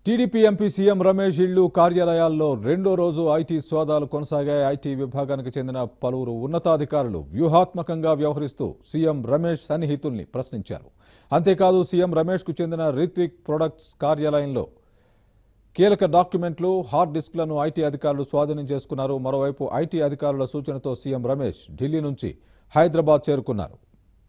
TDP MP CM Ramesh ఇళ్లు కార్యాలయాల్లో రెండో రోజు ఐటీ సోదాలు కొనసాగాయి ఐటీ విభాగానికి చెందిన పలువురు ఉన్నతాధికారులు వ్యూహాత్మకంగా వ్యవహరిస్తూ సీఎం రమేష్ సన్నిహితుల్ని ప్రశ్నించారు అంతేకాదు సీఎం రమేష్కు చెందిన రిత్విక్ ప్రొడక్ట్స్ కార్యాలయంలో కీలక డాక్యుమెంట్లు హార్డ్ డిస్క్లను ఐటీ అధికారులు స్వాధీనం చేసుకున్నారు మరోవైపు ఐటీ అధికారుల సూచనతో సీఎం రమేష్ ఢిల్లీ నుంచి హైదరాబాద్ చేరుకున్నారు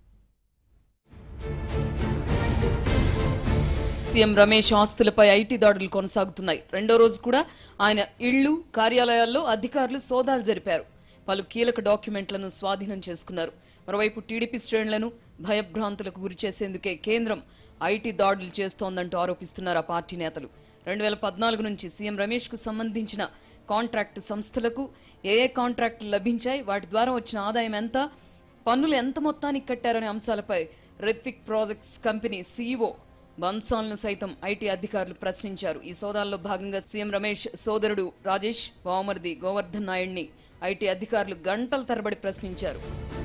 సీఎం రమేష్ ఆస్తులపై ఐటీ దాడులు కొనసాగుతున్నాయి రెండో రోజు కూడా ఆయన ఇళ్లు కార్యాలయాల్లో అధికారులు సోదాలు జరిపారు పలు కీలక డాక్యుమెంట్లను స్వాధీనం చేసుకున్నారు మరోవైపు టీడీపీ శ్రేణులను భయభ్రాంతులకు గురి చేసేందుకే కేంద్రం ఐటీ దాడులు చేస్తోందంటూ ఆరోపిస్తున్నారు ఆ పార్టీ నేతలు రెండు వేల పద్నాలుగు నుంచి సీఎం రమేష్ కు సంబంధించిన కాంట్రాక్ట్ సంస్థలకు ఏ ఏ కాంట్రాక్టులు లభించాయి వాటి ద్వారా వచ్చిన ఆదాయం ఎంత పన్నులు ఎంత మొత్తానికి కట్టారనే అంశాలపై రిత్విక్ ప్రాజెక్ట్స్ కంపెనీ సీఈఓ బన్సాల్ను సైతం ఐటీ అధికారులు ప్రశ్నించారు ఈ సోదాల్లో భాగంగా సీఎం రమేష్ సోదరుడు రాజేష్ బావమరిది గోవర్ధన్ నాయుడిని ఐటీ అధికారులు గంటల తరబడి ప్రశ్నించారు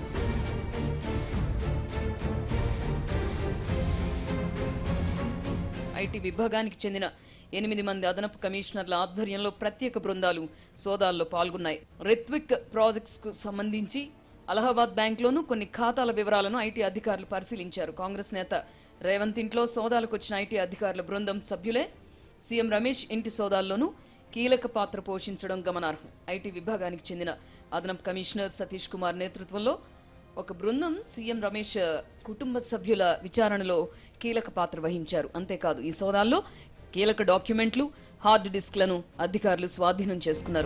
ఐటీ విభాగానికి చెందిన ఎనిమిది మంది అదనపు కమిషనర్ల ఆధ్వర్యంలో ప్రత్యేక బృందాలు సోదాల్లో పాల్గొన్నాయి రిత్విక్ ప్రాజెక్ట్స్ కు సంబంధించి అలహాబాద్ బ్యాంక్లోనూ కొన్ని ఖాతాల వివరాలను ఐటీ అధికారులు పరిశీలించారు కాంగ్రెస్ నేత రేవంత్ ఇంట్లో సోదాలకు వచ్చిన ఐటీ అధికారుల బృందం సభ్యులే సీఎం రమేష్ ఇంటి సోదాల్లోనూ కీలక పాత్ర పోషించడం గమనార్హం ఐటీ విభాగానికి చెందిన అదనపు కమిషనర్ సతీష్ కుమార్ నేతృత్వంలో ఒక బృందం సీఎం రమేష్ కుటుంబ సభ్యుల విచారణలో కీలక పాత్ర వహించారు అంతేకాదు ఈ సోదాల్లో కీలక డాక్యుమెంట్లు హార్డ్ డిస్క్లను అధికారులు స్వాధీనం చేసుకున్నారు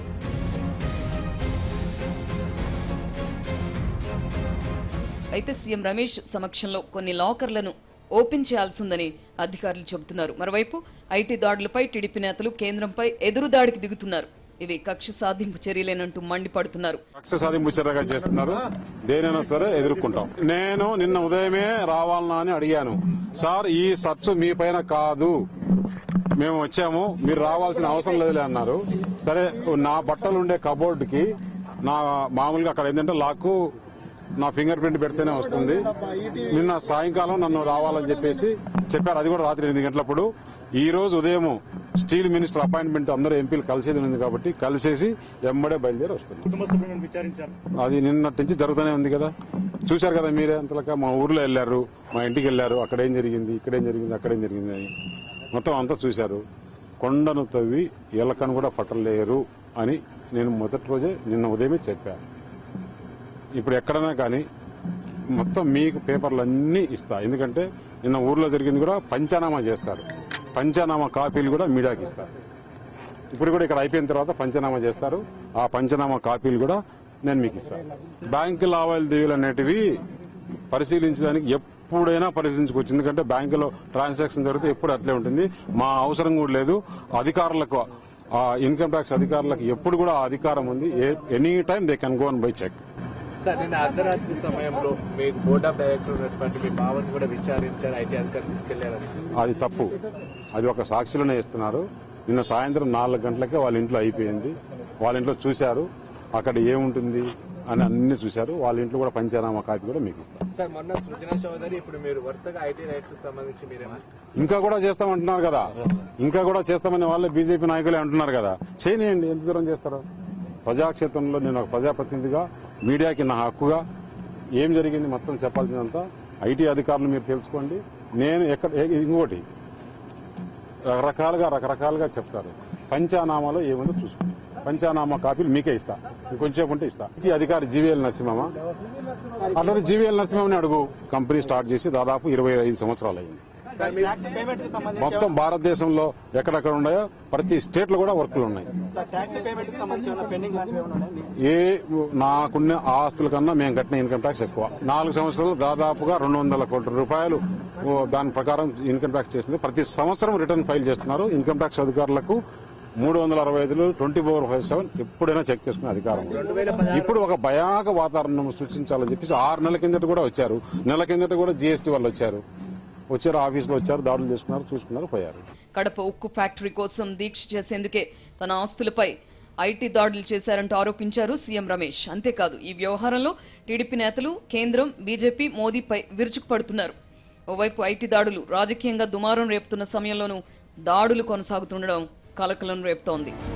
అయితే సీఎం రమేష్ సమక్షంలో కొన్ని లాకర్లను ఓపెన్ చేయాల్సిందని అధికారులు చెబుతున్నారు మరోవైపు ఐటీ దాడులపై టీడీపీ నేతలు కేంద్రంపై ఎదురుదాడికి దిగుతున్నారు ఇవి కక్ష సాధింపు చర్యలేనంటూ మండిపడుతున్నారు కక్ష సాధింపు చర్యగా చేస్తున్నారు దేనైనా సరే ఎదుర్కొంటాం నేను నిన్న ఉదయమే రావాలనా అని అడిగాను సార్ ఈ సర్చ్ మీ పైన కాదు మేము వచ్చాము మీరు రావాల్సిన అవసరం లేదులే అన్నారు సరే నా బట్టలు ఉండే కబోర్డ్ కి నా మామూలుగా అక్కడ ఏంటంటే లాక్ నా ఫింగర్ ప్రింట్ పెడితేనే వస్తుంది నిన్న సాయంకాలం నన్ను రావాలని చెప్పేసి చెప్పారు అది కూడా రాత్రి ఎనిమిది గంటలప్పుడు ఈ రోజు ఉదయం స్టీల్ మినిస్టర్ అపాయింట్మెంట్ అందరూ ఎంపీలు కలిసేది ఉంది కాబట్టి కలిసేసి ఎమ్మడే బయలుదేరి వస్తుంది కుటుంబ సభ్యులను విచారించారు అది నిన్నటి నుంచి జరుగుతూనే ఉంది కదా చూశారు కదా మీరే అంతలక మా ఊర్లో వెళ్ళారు మా ఇంటికి వెళ్ళారు అక్కడేం జరిగింది ఇక్కడేం జరిగింది అక్కడేం జరిగింది అని మొత్తం అంతా చూశారు కొండను తవ్వి ఎలకను కూడా పట్టలేరు అని నేను మొదటి రోజే నిన్న ఉదయమే చెప్పాను ఇప్పుడు ఎక్కడైనా కానీ మొత్తం మీకు పేపర్లు అన్నీ ఇస్తా ఎందుకంటే నిన్న ఊర్లో జరిగింది కూడా పంచనామా చేస్తారు పంచనామా కాపీలు కూడా మీడియాకి ఇస్తారు ఇప్పుడు కూడా ఇక్కడ అయిపోయిన తర్వాత పంచనామా చేస్తారు ఆ పంచనామా కాపీలు కూడా నేను మీకు ఇస్తాను బ్యాంకు లావాదేవీలు అనేటివి పరిశీలించడానికి ఎప్పుడైనా పరిశీలించుకోవచ్చు ఎందుకంటే బ్యాంకులో ట్రాన్సాక్షన్ జరిగితే ఎప్పుడు అట్లే ఉంటుంది మా అవసరం కూడా లేదు అధికారులకు ఆ ఇన్కమ్ ట్యాక్స్ అధికారులకు ఎప్పుడు కూడా ఆ అధికారం ఉంది any time they can go and by check sir నిన్న అర్ధరాత్రి సమయంలో మీకు బోర్డ్ ఆఫ్ డైరెక్టర్ ఉన్నటువంటి మీ భావన్ కూడా విచారించారు ఐటీ అధికారులు తీసుకెళ్లారని అది తప్పు అది ఒక సాక్షులనే ఇస్తున్నారు నిన్న సాయంత్రం నాలుగు గంటలకే వాళ్ళ ఇంట్లో అయిపోయింది వాళ్ళ ఇంట్లో చూశారు అక్కడ ఏముంటుంది అని అన్ని చూశారు వాళ్ళ ఇంట్లో కూడా పంచనామా కాపీ కూడా మీకు ఇస్తారు సార్ మొన్న సృజన చౌదరి ఇప్పుడు మీరు వరుసగా ఐటీ రైట్స్ కి సంబంధించి మీరేమో ఇంకా కూడా చేస్తామంటున్నారు కదా ఇంకా కూడా చేస్తామని వాళ్ళే బీజేపీ నాయకులే అంటున్నారు కదా చేయనియండి ఎంత దూరం చేస్తారు ప్రజాక్షేత్రంలో నేను ఒక ప్రజాప్రతినిధిగా మీడియాకి నా హక్కుగా ఏం జరిగింది మొత్తం చెప్పాల్సిందంతా ఐటీ అధికారులు మీరు తెలుసుకోండి నేను ఎక్కడ ఏ- ఇంకోటి రకరకాలుగా రకరకాలుగా చెప్తారు పంచానామాలో ఏముందో చూసుకోండి పంచానామా కాపీలు మీకే ఇస్తా ఇంకొంచెం ఉంటే ఇస్తా ఈ అధికారి జీవీఎల్ నరసింహమ్మ అట్లనే జీవీఎల్ నరసింహని అడుగు కంపెనీ స్టార్ట్ చేసి దాదాపు ఇరవై ఐదు సంవత్సరాలు అయింది సార్ మీరు పేమెంట్ కి సంబంధించి మొత్తం భారతదేశంలో ఎక్కడెక్కడ ఉన్నాయో ప్రతి స్టేట్ లో కూడా వర్కులు ఉన్నాయి ట్యాక్స్ పేమెంట్ కి సంబంధించి ఏమైనా పెండింగ్ లాంటివి ఏమైనా ఉన్నాయా? ఏ నాకున్న ఆస్తుల కన్నా మేము కట్టిన ఇన్కమ్ ట్యాక్స్ ఎక్కువ నాలుగు సంవత్సరాలు దాదాపుగా రెండు వందల కోట్ల రూపాయలు ఓ, దాని ప్రకారం ఇన్కమ్ ట్యాక్స్ చేసింది ప్రతి సంవత్సరం రిటర్న్ ఫైల్ చేస్తున్నారు ఇన్కమ్ ట్యాక్స్ అధికారులకు మూడు వందల అరవై ఐదులో ట్వంటీ ఫోర్ ఫైవ్ సెవెన్ ఎప్పుడైనా చెక్ చేసుకునే అధికారం ఉంది. ఇప్పుడు ఒక భయానక వాతావరణం సృష్టించాలని చెప్పేసి ఆరు నెలల కిందట కూడా వచ్చారు నెల కిందట కూడా జీఎస్టీ వాళ్ళు వచ్చారు వచ్చారు ఆఫీసులో వచ్చారు దాడులు చేసుకున్నారు చూసుకున్నారు పోయారు కడప ఉక్కు ఫ్యాక్టరీ కోసం దీక్ష చేసేందుకే తన ఆస్తులపై ఐటీ దాడులు చేశారంటూ ఆరోపించారు సీఎం రమేష్ అంతేకాదు ఈ వ్యవహారంలో టీడీపీ నేతలు కేంద్రం బీజేపీ మోదీపై విరుచుకుపడుతున్నారు ఓవైపు ఐటీ దాడులు రాజకీయంగా దుమారం రేపుతున్న సమయంలోనూ దాడులు కొనసాగుతుండడం కలకలం రేపుతోంది